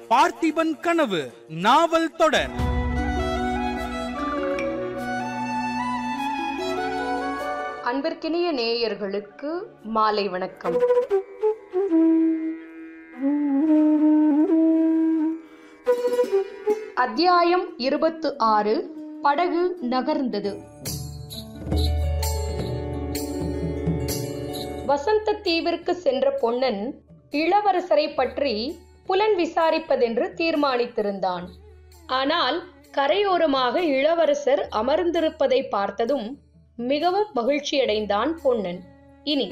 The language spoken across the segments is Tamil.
பார்த்திபன் கனவு நாவல் தொடர் அன்பிற்கினிய நேயர்களுக்கு மாலை வணக்கம் அத்தியாயம் இருபத்து ஆறு படகு நகர்ந்தது வசந்த தீவிற்கு சென்ற பொன்னன் இளவரசரை பற்றி புலன் விசாரிப்பதென்று தீர்மானித்திருந்தான் ஆனால் கரையோரமாக இளவரசர் அமர்ந்திருப்பதை பார்த்ததும் மிகவும் மகிழ்ச்சியடைந்தான் பொன்னன் இனி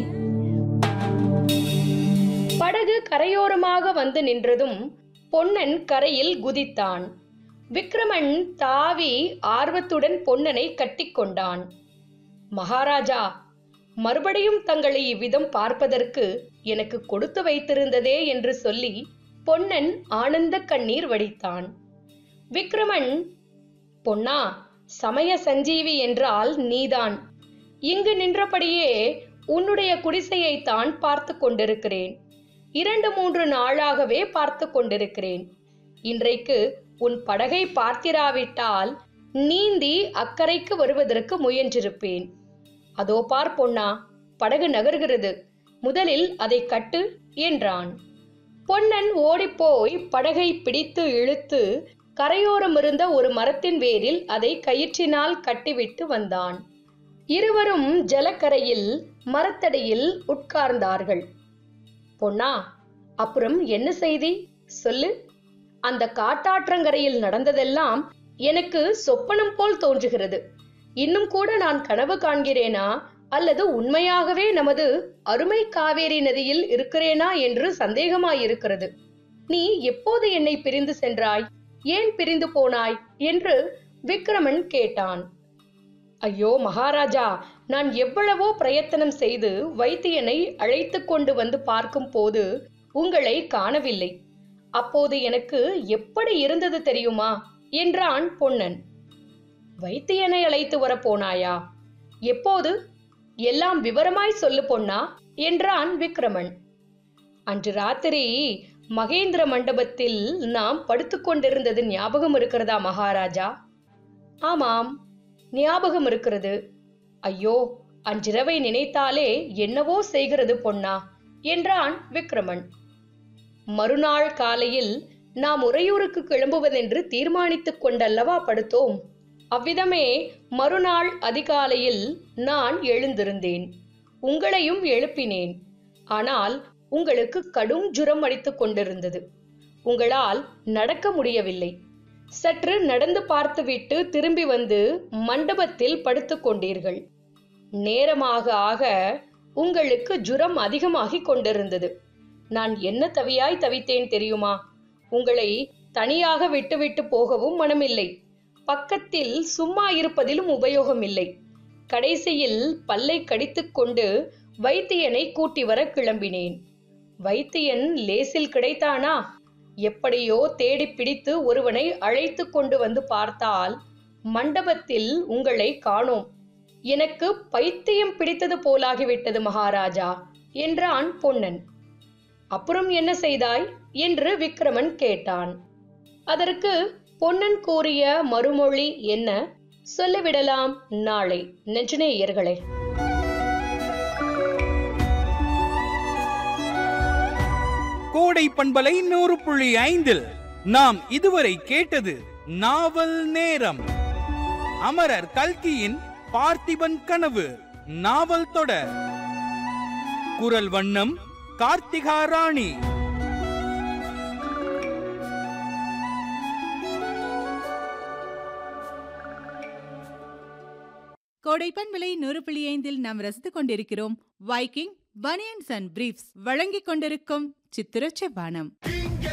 படகு கரையோரமாக வந்து நின்றதும் பொன்னன் கரையில் குதித்தான் விக்ரமன் தாவி ஆர்வத்துடன் பொன்னனை கட்டிக்கொண்டான் மகாராஜா மறுபடியும் தங்களை இவ்விதம் பார்ப்பதற்கு எனக்கு கொடுத்து வைத்திருந்ததே என்று சொல்லி பொன்னன் ஆனந்த கண்ணீர் வடித்தான் விக்ரமன் பொன்னா சமய சஞ்சீவி என்றால் நீதான் இங்கு நின்றபடியே உன்னுடைய குடிசையை தான் பார்த்து கொண்டிருக்கிறேன் இரண்டு மூன்று நாளாகவே பார்த்து கொண்டிருக்கிறேன் இன்றைக்கு உன் படகை பார்த்திராவிட்டால் நீந்தி அக்கறைக்கு வருவதற்கு முயன்றிருப்பேன் அதோ பார் பொன்னா படகு நகர்கிறது முதலில் அதை கட்டு என்றான் பொன்னன் ஓடிப்போய் படகை பிடித்து இழுத்து கரையோரம் இருந்த ஒரு மரத்தின் வேரில் அதை கயிற்றினால் கட்டிவிட்டு வந்தான் இருவரும் ஜலக்கரையில் மரத்தடியில் உட்கார்ந்தார்கள் பொன்னா அப்புறம் என்ன செய்தி சொல்லு அந்த காட்டாற்றங்கரையில் நடந்ததெல்லாம் எனக்கு சொப்பனம் போல் தோன்றுகிறது இன்னும் கூட நான் கனவு காண்கிறேனா அல்லது உண்மையாகவே நமது அருமை காவேரி நதியில் இருக்கிறேனா என்று சந்தேகமாயிருக்கிறது நீ எப்போது என்னை பிரிந்து சென்றாய் ஏன் பிரிந்து போனாய் என்று விக்ரமன் கேட்டான் ஐயோ மகாராஜா நான் எவ்வளவோ பிரயத்தனம் செய்து வைத்தியனை அழைத்து கொண்டு வந்து பார்க்கும் போது உங்களை காணவில்லை அப்போது எனக்கு எப்படி இருந்தது தெரியுமா என்றான் பொன்னன் வைத்தியனை அழைத்து வர போனாயா எப்போது எல்லாம் விவரமாய் சொல்லு பொன்னா என்றான் விக்ரமன் அன்று ராத்திரி மகேந்திர மண்டபத்தில் நாம் படுத்துக்கொண்டிருந்தது ஞாபகம் இருக்கிறதா மகாராஜா ஆமாம் ஞாபகம் இருக்கிறது ஐயோ அன்றிரவை நினைத்தாலே என்னவோ செய்கிறது பொன்னா என்றான் விக்ரமன் மறுநாள் காலையில் நாம் உறையூருக்கு கிளம்புவதென்று தீர்மானித்துக் கொண்டல்லவா படுத்தோம் அவ்விதமே மறுநாள் அதிகாலையில் நான் எழுந்திருந்தேன் உங்களையும் எழுப்பினேன் ஆனால் உங்களுக்கு கடும் ஜுரம் அடித்துக் கொண்டிருந்தது உங்களால் நடக்க முடியவில்லை சற்று நடந்து பார்த்துவிட்டு திரும்பி வந்து மண்டபத்தில் படுத்துக் கொண்டீர்கள் நேரமாக ஆக உங்களுக்கு ஜுரம் அதிகமாகிக் கொண்டிருந்தது நான் என்ன தவியாய் தவித்தேன் தெரியுமா உங்களை தனியாக விட்டுவிட்டு போகவும் மனமில்லை பக்கத்தில் சும்மா இருப்பதிலும் உபயோகம் இல்லை கடைசியில் பல்லை கடித்துக்கொண்டு வைத்தியனை கூட்டி வர கிளம்பினேன் வைத்தியன் லேசில் கிடைத்தானா எப்படியோ தேடி பிடித்து ஒருவனை அழைத்து கொண்டு வந்து பார்த்தால் மண்டபத்தில் உங்களை காணோம் எனக்கு பைத்தியம் பிடித்தது போலாகிவிட்டது மகாராஜா என்றான் பொன்னன் அப்புறம் என்ன செய்தாய் என்று விக்ரமன் கேட்டான் அதற்கு பொன்னன் கூறிய மறுமொழி என்ன சொல்லிவிடலாம் நாளை நெஞ்சநேயர்களே கோடை பண்பலை நூறு புள்ளி ஐந்தில் நாம் இதுவரை கேட்டது நாவல் நேரம் அமரர் கல்கியின் பார்த்திபன் கனவு நாவல் தொடர் குரல் வண்ணம் கார்த்திகா ராணி கோடைப்பன் விலை நூறு புள்ளி ஐந்தில் நாம் ரசித்துக் கொண்டிருக்கிறோம் வைக்கிங் பனியன்ஸ் அண்ட் பிரீஃப்ஸ் வழங்கிக் கொண்டிருக்கும் சித்திரச்ச பானம்